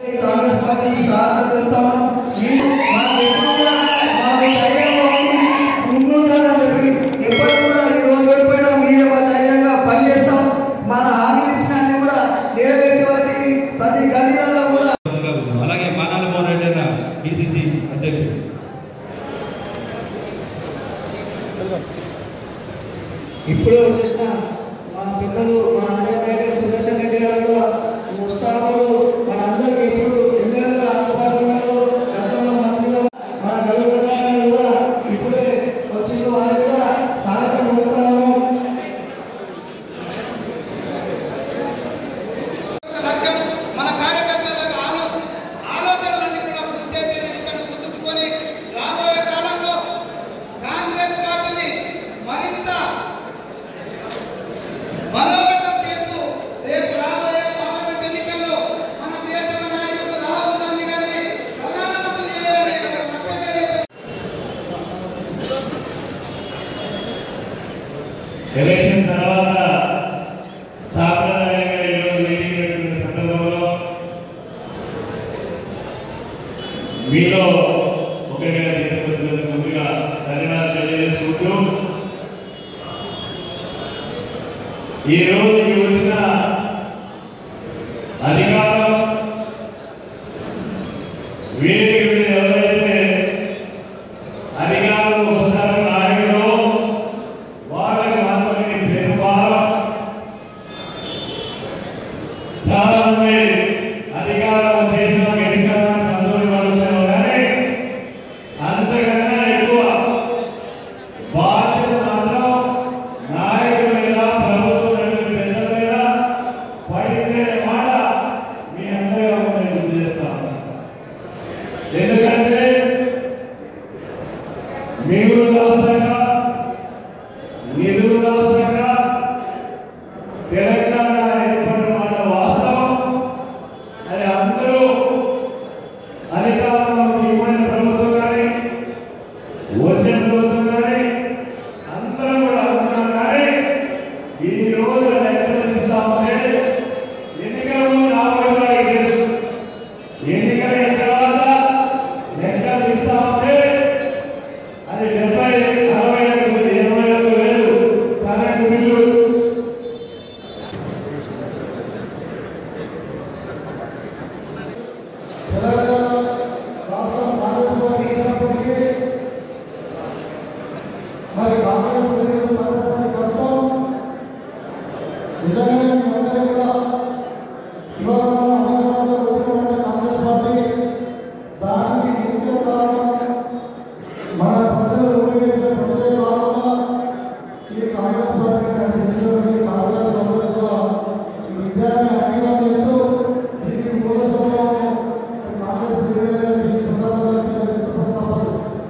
కాంగ్రెస్ పార్టీకి స్వాగతం చెప్తామని మీరు మాకు ఎప్పుడు కూడా మాకు ధైర్యంగా ఉండి ముందుంటారని చెప్పి ఎప్పుడు కూడా ఈ రోజు ఓడిపోయినా మీరే మా ధైర్యంగా పనిచేస్తాం మన హామీలు ఇచ్చిన అన్ని కూడా నెరవేర్చే వాటి ప్రతి గల్లీలలో కూడా అలాగే మానాల మోహన్ రెడ్డి అన్న పిసిసి అధ్యక్షుడు ఇప్పుడే వచ్చేసిన మా పెద్దలు మా అందరి నాయకులు సుదర్శన్ రెడ్డి గారు కూడా ఉత్సాహంలో మన అందరికీ ఇప్పుడు ఎన్నెలలో అందుబాటులో ఉన్నారు గతంలో మంత్రిగా మన గౌరవ కూడా ఇప్పుడే వచ్చిన వారు కూడా స్వాగతం చెబుతాము లక్ష్యం మన కార్యకర్తల ఆలో ఆలోచనలన్నీ కూడా పూర్తయితే విషయాన్ని గుర్తుంచుకొని రాబోయే కాలంలో కాంగ్రెస్ పార్టీని మరింత బలోపేతం చేస్తూ రేపు రాబోయే పార్లమెంట్ ఎన్నికల్లో మన ప్రియతమ నాయకుడు రాహుల్ గాంధీ గారిని ప్రధానమంత్రి చేయాలనే ఒక లక్ష్యం ఏదైతే ఎలక్షన్ తర్వాత సాంప్రదాయంగా ఈరోజు మీటింగ్ పెట్టుకున్న సందర్భంలో మీలో ఒకటిగా చేసుకుంటున్నందుకు ముందుగా ధన్యవాదాలు తెలియజేసుకుంటూ ఈ రోజు ఈ వచ్చిన అధికారం వేదిక మీద ఎవరైతే అధికారంలో వస్తారో నాయకులు వాళ్ళకి మాత్రమే పెనుభారం చాలా మంది అధికారం చేసిన గెలిచిన సంతోషపడవచ్చు కానీ అంతకన్నా ఎక్కువ బాధ్యత మాత్రం నాయకుల మీద ప్రభుత్వం నడిపే పెద్దల మీద పడిందే మాట మీ అందరిగా నేను గుర్తు చేస్తాను ఎందుకంటే మీరు రాష్ట్రంగా నిధులు రాష్ట్రంగా తెలంగాణ ఏర్పడిన మాట వాస్తవం అది అందరూ అధికారంలో దిగుమైన ప్రభుత్వం కానీ వచ్చే ప్రభుత్వం కానీ అందరూ కూడా అనుకున్నాం కానీ ఈ రోజు లెక్కలు ఇస్తా ఉంటే ఎన్నికల ముందు రాబోయే వారికి తెలుసు ఎన్నికల తర్వాత లెక్కలు ఇస్తా ఉంటే అది డెబ్బై అరవై ఐదు ఇరవై ఐదు వేలు కరెంటు బిల్లు తెలంగాణ రాష్ట్రం కాంగ్రెస్ పార్టీ ఇచ్చినప్పటికీ మరి కాంగ్రెస్ ప్రజలు పడ్డటువంటి కష్టం నిజంగానే మేమందరం కూడా ఇవాళ మనం అధికారంలో వచ్చినటువంటి కాంగ్రెస్ పార్టీ దానికి ముఖ్య కారణం మన ప్రజలు ఓడివేసిన ప్రజలే కాకుండా ఈ కాంగ్రెస్ పార్టీ నడిపించినటువంటి కాంగ్రెస్ అందరూ కూడా ఈ విజయాన్ని అంకితం చేస్తూ దీనికి మూల సమయం కాంగ్రెస్ శ్రేణులను ఈ సందర్భంగా తెలియజేసుకోవడం తప్పదు.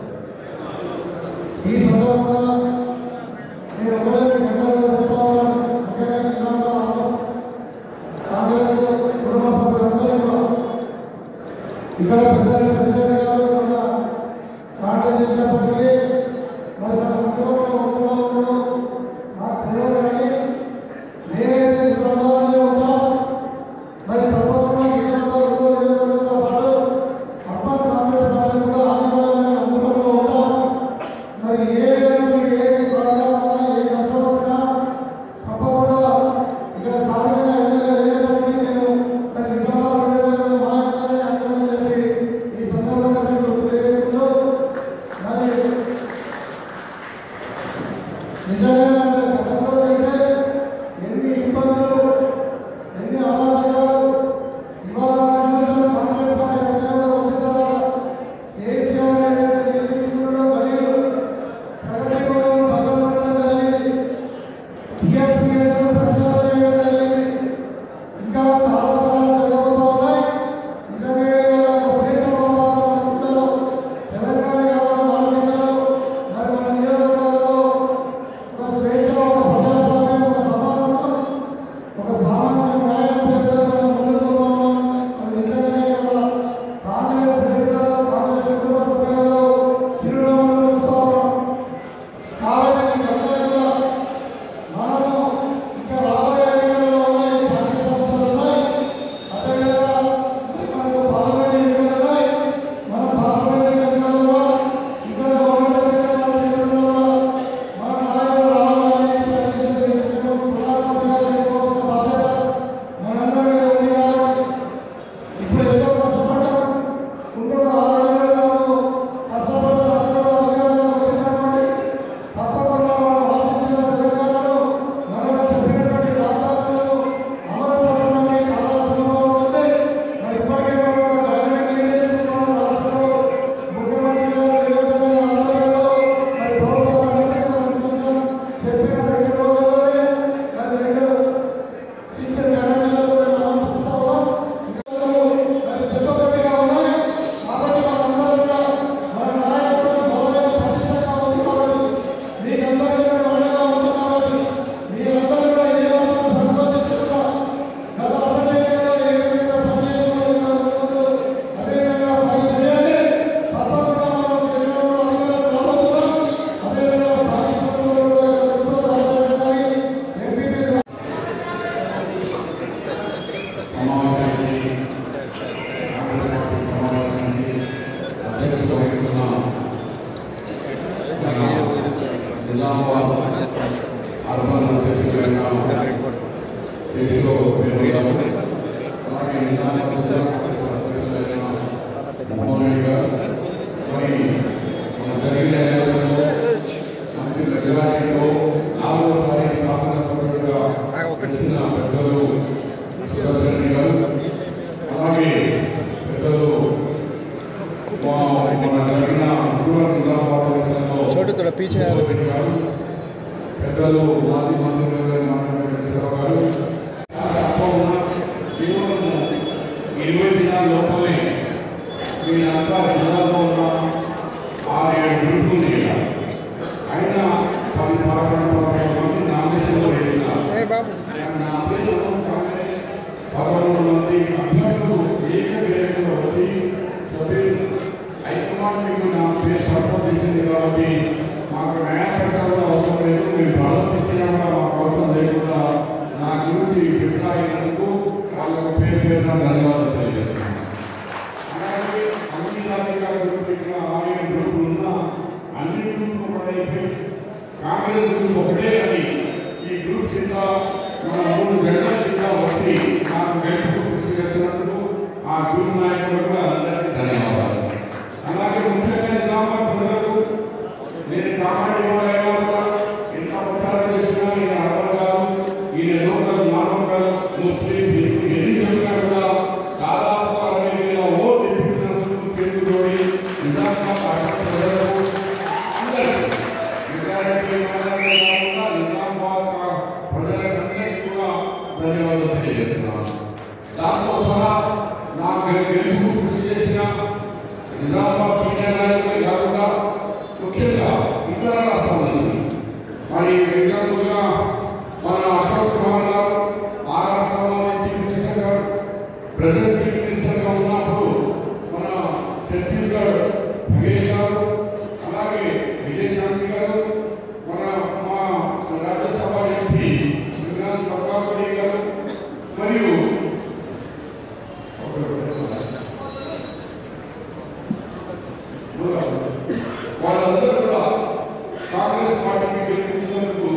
ఈ సందర్భంగా నేను ఒకటే మీకు అందరికీ చెప్తా ఉన్నాను ముఖ్యంగా నిజామాబాద్లో కాంగ్రెస్ కుటుంబ సభ్యులందరూ కూడా ఇక్కడ పెద్దలు సంజయ్ గారు కూడా కాంగ్రెస్ చేసినప్పటికీ మరి నాకు అందుబాటులో ఉండడం ఉండడం నాకు తెలియదు కానీ నేనైతే నిజామాబాద్లో ఉంటాను మరి తప్పకుండా నిజామాబాద్ ఉద్యోగ నియోజకవర్గంతో పాటు అప్పటి కాంగ్రెస్ పార్టీ కూడా అన్ని విధాలుగా అందుబాటులో ఉంటాం మరి ఏ విధంగా మీకు ఏ సహకారం ఏ కష్టం వచ్చినా తప్పకుండా ఇక్కడ స్థానికంగా ఎమ్మెల్యే లేనప్పటికీ నేను మరి నిజామాబాద్ నియోజకవర్గంలో మా ఎమ్మెల్యేని అనుకోమని చెప్పి ఈ సమావేశానికి కాంగ్రెస్ పార్టీ సమావేశానికి అధ్యక్షత వహిస్తున్న మన నిజామాబాద్ అర్బన్ అధ్యక్షులైన కేశవ వేణుగారు అలాగే నిజామాబాద్ జిల్లా కాంగ్రెస్ అధ్యక్షులైన మోహన్ రెడ్డి గారు మరి మన జరిగిన ఎన్నికల్లో మంచి మెజారిటీతో నాలుగోసారి శాసనసభ్యుడిగా గెలిచిన పెద్దలు సుదర్శన్ రెడ్డి గారు అలాగే పెద్దలు మా- మన జరిగిన రూరల్ నిజామాబాద్ ఎలక్షన్లో छोटे थोड़ा पीछे आ रहे రెడ్డి గారు పెద్దలు మాజీ మంత్రులు మాట్లాడారు గారు చాలా తక్కువ ఉన్న కేవలం ఇరవై దినాల లోపలే వీళ్ళంతా జిల్లాలో ఉన్న ఆరు ఏడు గ్రూపులు ఉన్నాయి ఇక్కడ. అయినా పది పదకొండు పదకొండు మంది నామినేషన్లో వేసినారు నా పేరు కాంగ్రెస్ పదకొండు మంది అభ్యర్థులు ఏకగ్రీవంగా వచ్చి సభ్యులు హైకమాండ్ మీకు నా పేరు సపోర్ట్ చేసింది కాబట్టి మాకు న్యాయ ప్రసారం అవసరం లేదు మీరు బలం ఇచ్చినా కూడా మాకు అవసరం లేకుండా నా గురించి అభిప్రాయినందుకు వాళ్ళకు పేరు పేరున ధన్యవాదాలు తెలియజేస్తున్నాను అలాగే అన్ని రాజకీయాల గురించి పెట్టిన ఆరు ఏడు గ్రూపులు ఉన్నా అన్ని గ్రూపులు కూడా అయిపోయి కాంగ్రెస్ గ్రూప్ ఒకటే అని ఈ గ్రూప్ కింద మన మూడు జెండల కింద వచ్చి నాకు గెలుపు కృషి చేసినందుకు ఆ గ్రూప్ నాయకులు కూడా అందరికీ ధన్యవాదాలు అలాగే ముఖ్యంగా నిజామాబాద్ ప్రజలకు నేను కామారెడ్డి వారైనా కూడా ఎంత ప్రచారం చేసినా ఈయన అర్థం కాదు ఈయన లోకల్ నామకల్ ముస్లిం హిందూ ఎన్ని చెప్పినా కూడా దాదాపు అరవై వేల ఓట్లు ఇప్పించినందుకు చేతులు జోడి నిజామాబాద్ పట్టణ ప్రజలకు అందరికీ మెజారిటీ వాళ్ళకే కాకుండా నిజామాబాద్ ప్రజలకందరికీ కూడా ధన్యవాదాలు తెలియజేస్తున్నాను దాంతో సహా నాకు గెలుపు కృషి చేసిన నిజామాబాద్ సీనియర్ నాయకులే కాకుండా ముఖ్యంగా ఇతర రాష్ట్రాల నుంచి మరి ఎగ్జాంపుల్గా మన అశోక్ చౌహాన్ గారు ఆ రాష్ట్రంలో chief minister garu present chief మినిస్టర్గా ఉన్నప్పుడు మన ఛత్తీస్గఢ్ బఘేల్ గారు అలాగే విజయశాంతి గారు మన మా రాజ్యసభ ఎంపీ విజ్ఞాన్ ప్రతాప్ రెడ్డి గారు మరియు వాళ్ళందరూ కూడా కాంగ్రెస్ పార్టీకి గెలిపించినందుకు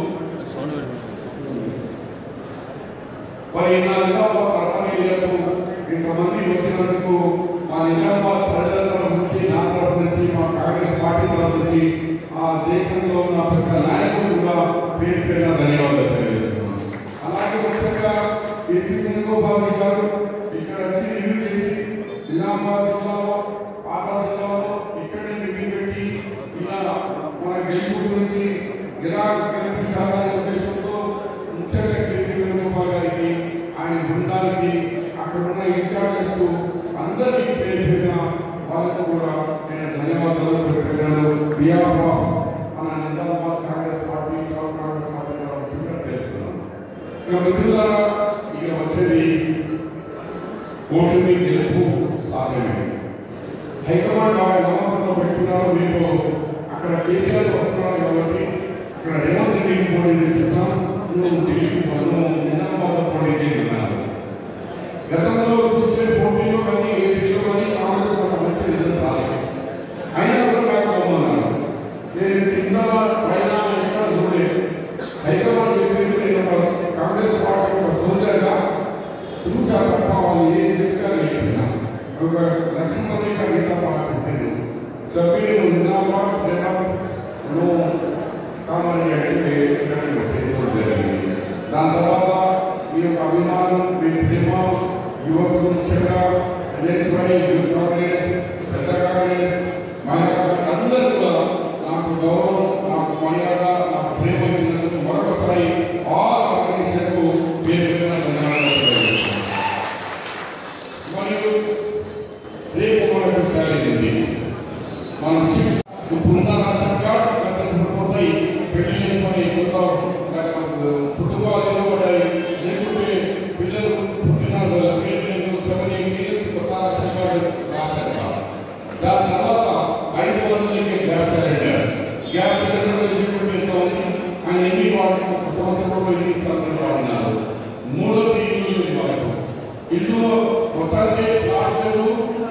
మరి నా నిజామాబాద్ అర్బన్ ఏరియాకు ఇంతమంది వచ్చినందుకు మా నిజామాబాద్ ప్రజల తరఫు నుంచి నా తరఫు నుంచి మా కాంగ్రెస్ పార్టీ తరఫు నుంచి ఆ దేశంలో ఉన్న పెద్ద నాయకులు కూడా పేరు పేరున ధన్యవాదాలు తెలియజేస్తున్నాను అలాగే ముఖ్యంగా కేసీ వేణుగోపాల్ గారు ఇక్కడ వచ్చి రివ్యూ చేసి నిజామాబాద్ జిల్లాలో పాత జిల్లాలో ఇక్కడే రివ్యూ పెట్టి ఇలా మన గెలుపు గురించి ఎలా గెలిపించాలనే ఉద్దేశంతో ముఖ్యంగా కేసీ వేణుగోపాల్ గారికి ఆయన బృందానికి అక్కడ ఉన్న ఇన్ఛార్జెస్ అందరికీ పేరు పేరున వాళ్ళకు కూడా నేను ధన్యవాదాలు పెట్టాను బిహాఫ్ ఆఫ్ మన Nizamabad Congress party town Congress party ముఖ్యంగా తెలుపుతున్నాను ఇక మిత్రులారా ఇక వచ్చేది ఓటుని గెలుపు సాధ్యమే హైకమాండ్ వారి నమ్మకంలో పెట్టుకున్నారు మీరు అక్కడ కేసీఆర్ వస్తున్నారు కాబట్టి ఇక్కడ రేవంత్ రెడ్డికి పోటీ చేస్తాం నువ్వు ఢిల్లీకి నువ్వు నిజామాబాద్ పోటీ చేయమన్నారు గతంలో చూస్తే పోటీలో కానీ ఏపీలో కానీ కాంగ్రెస్ ఒక మంచి రిజల్ట్ రాలేదు అయినా కూడా నాకు నమ్మన్నారు నేను కింద పైన ఎక్కడ చూడలేదు హైకమాండ్ చెప్పింది నేను ఒక కాంగ్రెస్ పార్టీ ఒక సోదరుగా చూచా తప్ప వాళ్ళు ఏ చెప్పినా నేను ఒక లక్ష్మణ్ కవిత పార్టీ పెట్టాను సభ్యులు నిజామాబాద్ రేవంత్ నువ్వు కామన్ అంటే ఇక్కడికి వచ్చేసుకోవడం జరిగింది దాని తర్వాత మీ యొక్క అభిమానం మీ ప్రేమ యువకులు ముఖ్యంగా ఎన్ఎస్వై యూత్ కాంగ్రెస్ పెద్ద కాంగ్రెస్ మహిళా అందరూ కూడా నాకు గౌరవం నాకు మర్యాద నాకు ప్రేమ ఇచ్చినందుకు మరొకసారి ఆల్ ఆర్గనైజేషన్కు పేరు పేరున ధన్యవాదాలు తెలియజేస్తున్నాను. మరియు రేపు మనకు ఛాలెంజ్ ఉంది మనం సిక్స్ ఇప్పుడున్న రాష్ట్రం కార్డు గతంలో పోతాయి పెళ్లి పని కొత్త కుటుంబాలు ఇవ్వబడ్డాయి లేకుంటే పిల్లలు పుట్టిన పిల్లలు సెవెన్ ఎయిట్ ఇయర్స్ కొత్త రాష్ట్రం కార్డు రాష్ట్రం కార్డు దాని తర్వాత ఐదు వందలకి gas cylinder gas cylinder eligibility ఎంత ఉంది ఆయన ఎన్ని వాడు సంవత్సరంలో ఎన్ని సంవత్సరాలు ఉన్నారు మూడోది ఇల్లు ఇవ్వాలి ఇల్లు మొత్తానికి ప్లాట్లు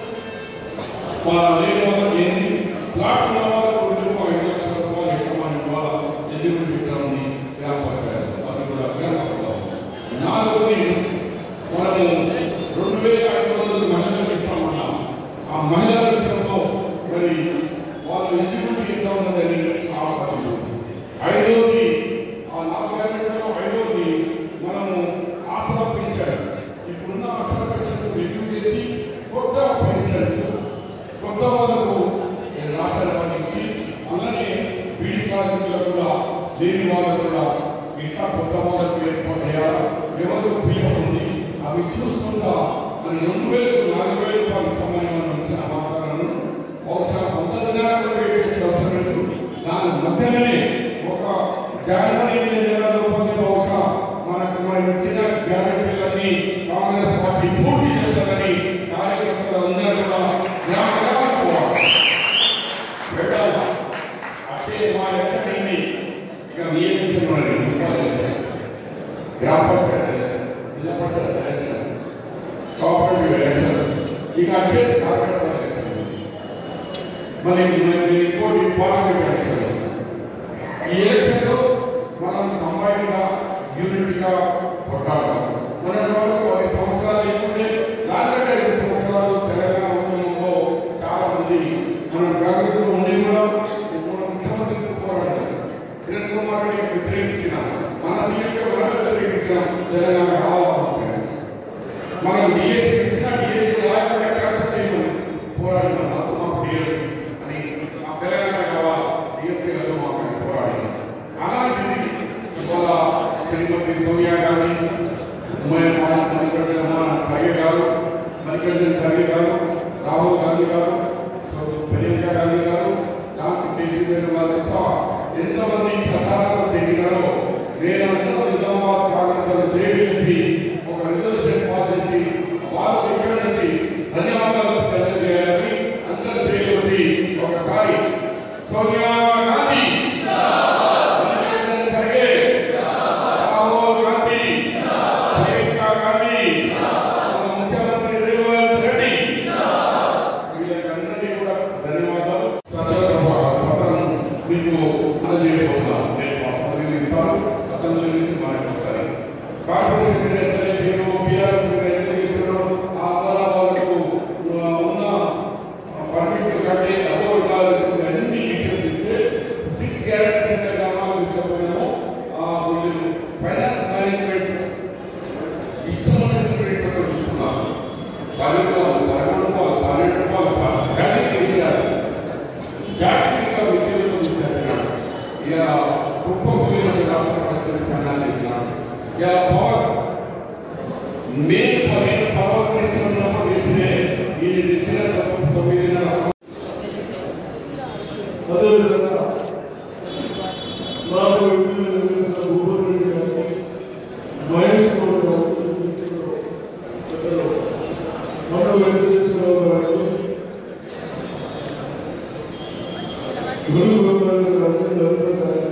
లేని వాళ్ళకి ఏంటి ప్లాట్ ఉన్న వాళ్ళకు రెండు రూపాయలు ఐదు లక్షల రూపాయలు ఎక్కువ మంది వాళ్ళ ఎలిజిబిలిటీ విధానాన్ని ఏర్పరిచారు అది కూడా గ్రామసభ నాలుగోది మనము రెండు వేల ఐదు వందల మహిళలకు ఇస్తామన్నాం ఆ మహిళల విషయంలో మరి వాళ్ళ ఎలిజిబిలిటీ ఎంత ఉన్నదని ఆపలేదు ఐదవది ఆ నాలుగు గంటలలో ఐదవది మనము ఆసరా పెన్షన్ ఇప్పుడున్న ఆసరా పెన్షన్ రివ్యూ చేసి కొత్త పెన్షన్స్ కొత్త వాళ్ళకు రాష్ట్రాలు పండించి అలానే బీడీ కార్మికులకు కూడా లేని వాళ్ళకు కూడా ఇంకా కొత్త వాళ్ళకు ఏర్పాటు చేయాలా ఎవరు పిలువ ఉంది అవి చూసుకుంటా మరి రెండు వేలకు నాలుగు వేల రూపాయలు ఇస్తామని మనం ఇచ్చిన వాగ్దానాలను బహుశా వంద దినాలకు వెయిట్ చేసే అవసరం లేదు దాని మధ్యలోనే ఒక జనవరి నెల లోపల బహుశా మనకు మనం ఇచ్చిన గ్యారెంటీలన్నీ కాంగ్రెస్ పార్టీ పూర్తి చేస్తారని కార్యకర్తలు అందరూ కూడా గ్రామ గ్రామాలకు పోవాలి. వెళ్ళాలి అదే మా ఎలక్షన్ అయింది ఇక మీ ఎలక్షన్ ఉన్నది మున్సిపల్ ఎలక్షన్ గ్రామ పంచాయతీ ఎలక్షన్ జిల్లా పరిషత్ ఎలక్షన్స్ కోఆపరేటివ్ ఎలక్షన్స్ ఇక వచ్చే కార్పొరేట్ ఎలక్షన్ మరి మరి ఇంకోటి పార్లమెంట్ ఎలక్షన్ ఈ ఎలక్షన్లో మనం కంబైన్గా యూనిట్గా కొట్టాలి మన వాళ్ళు పది సంవత్సరాలు ఎక్కుంటే నాలుగంటే ఐదు సంవత్సరాలు తెలంగాణ ఉద్యమంలో చాలా మంది మనం కాంగ్రెస్లో ఉండి కూడా ఇప్పుడు ముఖ్యమంత్రికి పోరాడారు కిరణ్ కుమార్ రెడ్డికి వ్యతిరేకించిన మన సీఎంకి మనం వ్యతిరేకించిన తెలంగాణ కావాలి మనం డిఎస్సీ ఇచ్చిన డిఎస్సీ లేకపోతే క్యాన్సర్ చేయమని పోరాడినాం మాకు మాకు డిఎస్సీ అని ఆ తెలంగాణ కావాలి డిఎస్సీ లతో మాకు పోరాడి అలాంటిది ఇవాళ శ్రీమతి సోనియా గాంధీ ఉమ్మడి మల్లికార్జున ఖర్గే గారు మల్లికార్జున ఖర్గే గారు రాహుల్ గాంధీ గారు సో ప్రియాంక గాంధీ గారు డాక్టర్ కేసీ వేణుగోపాల్ తప్ప ఎంతమంది ప్రచారంలో తిరిగినారో నేనంతా నిజామాబాద్ కాంగ్రెస్ చేయబెట్టి ఒక రిజర్వేషన్ పాస్ చేసి వాళ్ళకి ఇక్కడ నుంచి ధన్యవాదాలు తెలియజేయాలని అందరూ చేయబట్టి ఒకసారి సోనియా గాంధీ మల్లికార్జున ఖర్గే రాహుల్ గాంధీ ప్రియాంక గాంధీ మన ముఖ్యమంత్రి రేవంత్ రెడ్డి వీళ్ళకందరికీ కూడా ధన్యవాదాలు పత్రం మీకు అందజేయబోతున్నాను నేను అసెంబ్లీ ఇస్తాను అసెంబ్లీ నుంచి మనకి వస్తాయి కార్పొరేషన్ ఎంతనే మీరు టీఆర్ఎస్ ఎంత చేశారో ఆ ద్వారా వాళ్ళకు ఆ, ఉన్న పర్మిట్ కంటే అదో ఉండాల్సిన అన్ని డీటెయిల్స్ ఇస్తే సిక్స్ గ్యారెంటీస్ ఎంత గ్రామాలు తీసుకుపోయినామో వీళ్ళు ఫైనాన్స్ మేనేజ్మెంట్ ఇష్టం వచ్చిన రేట్ ప్రకారం చూసుకున్నాను పది రూపాయలు పదకొండు రూపాయలు పన్నెండు రూపాయలు స్టాండింగ్ చేశారు జాగ్రత్తగా విద్యుత్తులు తీసుకొచ్చినాడు ఇక కుప్ప కూలీలను రాష్ట్ర పరిస్థితి ఖండాలు చేసినాడు ఇక power main power power minister ఉన్నప్పుడు చేసినే ఈ తెచ్చిన తొమ్మిది తొమ్మిదిన్నర అదేవిధంగా నాకు ఎంపీలు చేసిన భూపతి గారికి మహేష్ గౌడ్ గారికి పెద్దలు మన వెంకటేశ్వరరావు గారికి గురు గోపాల్ గారికి లలిత గారికి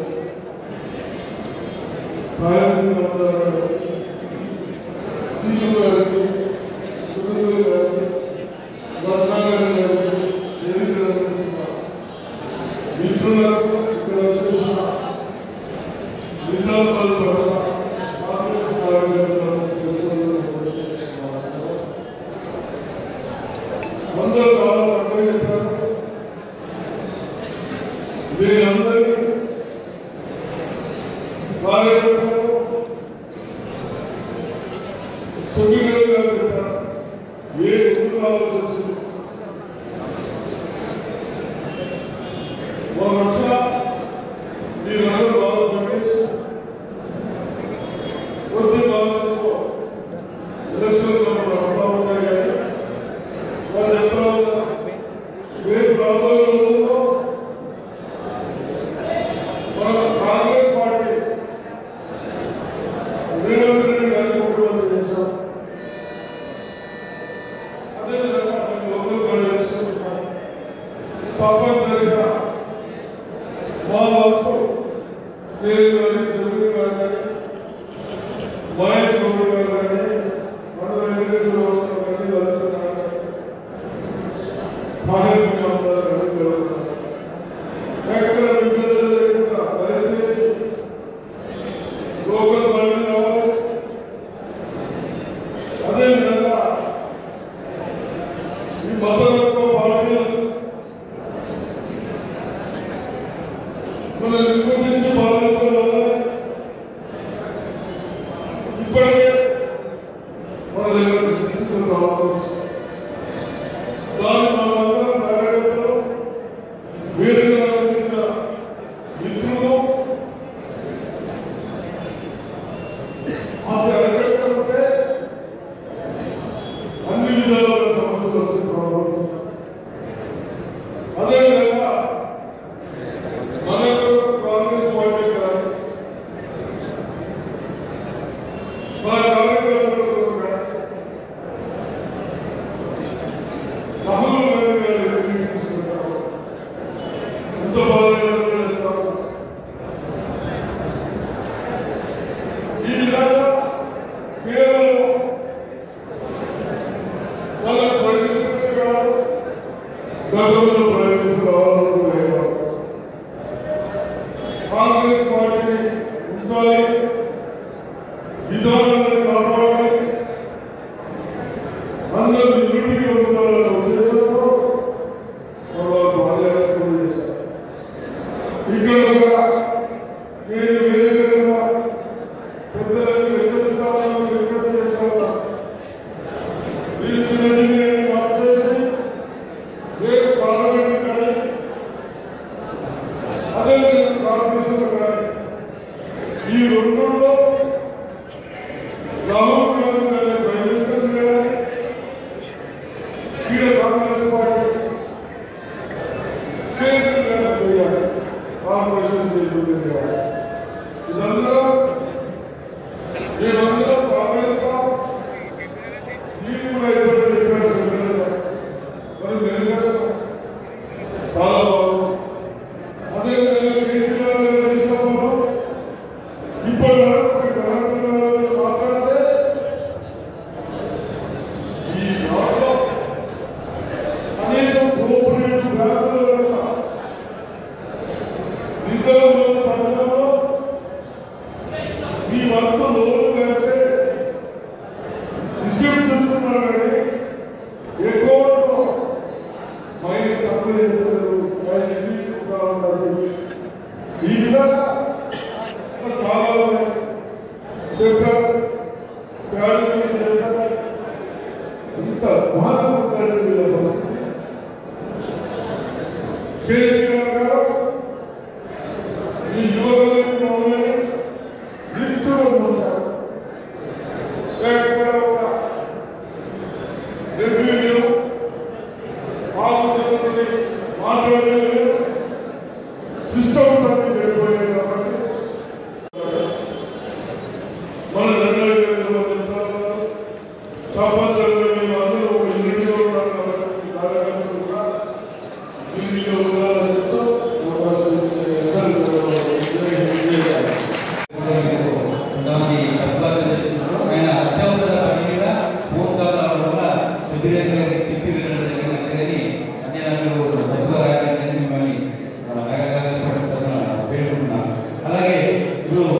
నారాయణ గారికి సీఎం గారికి సురేంద్ర గారికి రత్నాకర్ గారికి దేవేంద్ర గారికి మిత్రులకు ఇక్కడ వచ్చేసిన నిజామాబాద్ పట్ల కాంగ్రెస్ కార్యకర్తలకు అందరూ చాలా తక్కువ చెప్పారు వీరందరికీ కార్యకర్తలు సుఖీలుగా చెప్పారు ఏ ఊరు ఆలోచించింది ఒక వచ్చిన మీరందరూ బాగా పనిచేసి కొద్ది బాధ్యతతో ఎలక్షన్లో వస్తూ ఉంటాయి కానీ వాళ్ళు చెప్తా ఉన్నారు రేపు రాబోయే రోజుల్లో మన కాంగ్రెస్ పార్టీ రేవంత్ రెడ్డి గారిని ముఖ్యమంత్రి చేశాం అదేవిధంగా మేము లోకల్ గవర్నెన్స్ చేస్తున్నాం తప్పనిసరిగా మా వరకు నేను కానీ తెలుగు గారు కానీ మహేష్ గౌడ్ గారు కానీ మన వాళ్ళ దగ్గర తీసుకుని రావచ్చు దాని మనందరం కార్యకర్తలు వేదిక అందించిన మిత్రులు మాకు అడగకపోతే అన్ని విధాలుగా సమస్యలు వచ్చి రావచ్చు అదేవిధంగా మనకు కాంగ్రెస్ పార్టీ కానీ మన కార్యకర్తలకు కానీ రాహుల్ గాంధీ గారు ఎన్నికలు తీసుకుంటారు ఎంత బాధగా చేస్తారు ఈ విధంగా కేవలం వాళ్ళకు ప్రవేశించే కాదు గతంలో ప్రవేశించాలనుకునేవారు కాంగ్రెస్ పార్టీ ఉండాలి విధానాలను కాపాడాలి అందరూ యూనిటీగా ఉండాలనే ఉద్దేశంతో వాళ్ళు పాదయాత్ర చేశారు ఇక్కడ ఒక నేను వేరేగా పెద్దలకు ఎదురుస్తామని రిక్వెస్ట్ చేస్తాను మీరు చిన్న చిన్న మార్చేసి రేపు పార్లమెంట్ కానీ అదేవిధంగా కార్పొరేషన్ కానీ ఈ రెండులో రాహుల్ గాంధీ గారి ప్రయోజనం కానీ ఈడ కాంగ్రెస్ పార్టీ సేమ్ చేయాలి కార్పొరేషన్ చేయాలి ఇదంతా మేమందరం కాంగ్రెస్ నీకు కూడా ఇబ్బంది చెప్పాల్సి మరి మేము చాలా బాగుంది అదేవిధంగా కేసీఆర్ గారు చేసినప్పుడు ఇప్పటి వరకు ఈ తెలంగాణలో మాట్లాడితే ఈ నాట్లో కనీసం కోఆపరేటివ్ బ్యాంకులలో రిజర్వ్ లోన్ పథకంలో మీ వంతు లోన్ కంటే రిసీవ్ చేస్తున్నారు కానీ అకౌంట్లో మైండ్ తక్కువ చేస్తారు మైండ్ తీసుకుంటా ఉంటారు ఈ విధంగా ఇంకా చాలా ఉన్నాయి చెప్పారు ఫ్యామిలీ చెప్పారు ఇంత బాధపడతారు వీళ్ళ పరిస్థితి కేసీఆర్ గారు ఈ యువకులకు మమ్మల్ని లిఫ్టులో మోసారు ఎక్కడ ఒక రివ్యూలో ఆలోచనని మాట్లాడలేదు సిస్టమ్ అన్ని వెళ్ళిపోయాయి కాబట్టి మన రెండు వేల సంవత్సరంలో మేము అందరూ ఒక యూనిట్లో ఉన్నాం కాబట్టి కార్యక్రమం కూడా యూనిట్లో ఉండాలని చెప్తూ అవకాశం ఇచ్చిన అందరికీ కూడా కొంతమంది అధికారులు చేస్తున్నారు ఆయన అత్యవసర పని మీద ఫోన్ కాల్ రావడం వల్ల సుదీర్ఘంగా తిప్పి వెళ్ళడం జరిగింది కానీ నేను అధికారులు మిమ్మల్ని పేర్కొంటున్నాను అలాగే ఇప్పుడు